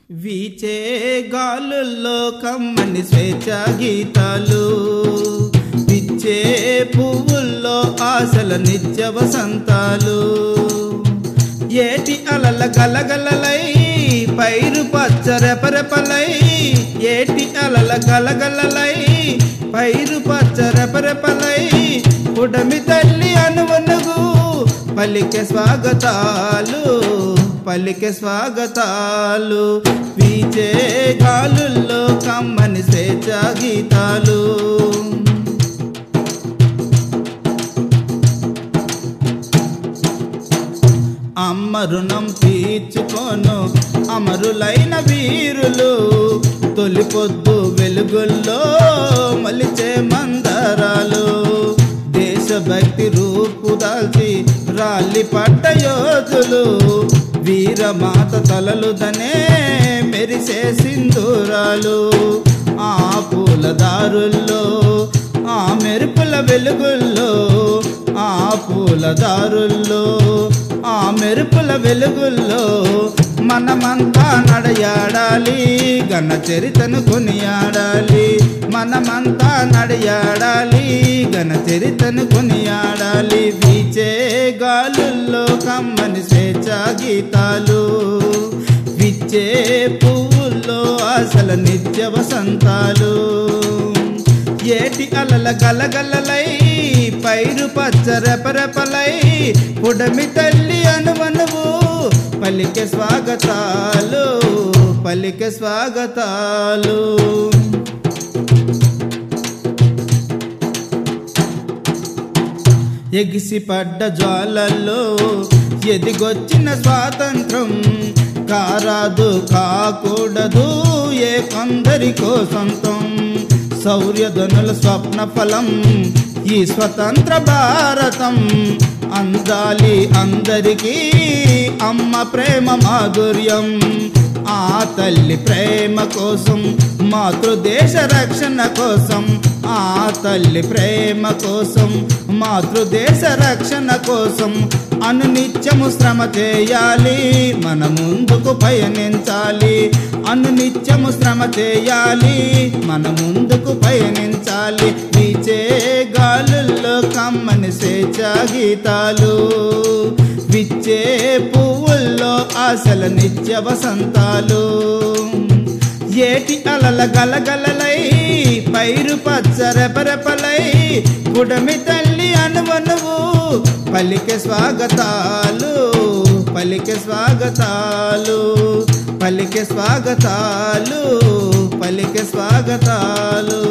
వీచే గాలుల్లో కమ్మని స్వేచ్ఛ గీతాలు పిచ్చే పువ్వుల్లో ఆశల నిత్య వసంతాలు ఏటి అలల గలగలలై పైరు పచ్చ రెపరెపలై ఏటి అలల గలగలలై పైరు పచ్చ రెపరెపలై పుడమి తల్లి అనువనుగు పలికే స్వాగతాలు పలికే స్వాగతాలు వీచే గాలుల్లో కమ్మని స్వేచ్ఛ గీతాలు అమ్మ రుణం తీర్చుకోను అమరులైన వీరులు తొలి పొద్దు వెలుగుల్లో మలిచే మందరాలు దేశభక్తి రూపు దాల్చి రాలి పడ్డ యోధులు వీరమాత తలలు దనే మెరిసే సింధూరాలు ఆ పూల దారుల్లో ఆ మెరుపుల వెలుగుల్లో ఆ పూల దారుల్లో ఆ మెరుపుల వెలుగుల్లో మనమంతా నడయాడాలి ఘన చరితను కొనియాడాలి మనమంతా నడయాడాలి ఘన చరితను కొనియాడాలి వీచే గాలుల్లో కమ్మని స్వేచ్ఛ గీతాలు విచ్చే పువ్వుల్లో ఆశల నిత్య వసంతాలు ఏటి అలల గలగలలై పైరు పచ్చ రెపరెపలై పుడమి తల్లి అనువనువు పలికే స్వాగతాలు పలికే స్వాగతాలు ఎగిసి పడ్డ జ్వాలల్లో ఎదిగొచ్చిన స్వాతంత్రం కారాదు కాకూడదు ఏ కొందరికో సొంతం శౌర్యధనుల స్వప్న ఫలం ఈ స్వతంత్ర భారతం అందాలి అందరికీ అమ్మ ప్రేమ మాధుర్యం ఆ తల్లి ప్రేమ కోసం మాతృదేశ రక్షణ కోసం ఆ తల్లి ప్రేమ కోసం మాతృదేశ రక్షణ కోసం అనునిత్యము శ్రమ చేయాలి మన ముందుకు పయనించాలి అనునిత్యము శ్రమ చేయాలి మన ముందుకు పయనించాలి వీచే గాలుల్లో కమ్మని స్వేచ్ఛ గీతాలు విచ్చే పువ్వుల్లో ఆశల నిత్య వసంతాలు ఏటి అలల గలగలలై పైరు పచ్చ రెపరెపలై గుడమి తల్లి అనువనువు పలికే స్వాగతాలు పలికే స్వాగతాలు పలికే స్వాగతాలు పలికే స్వాగతాలు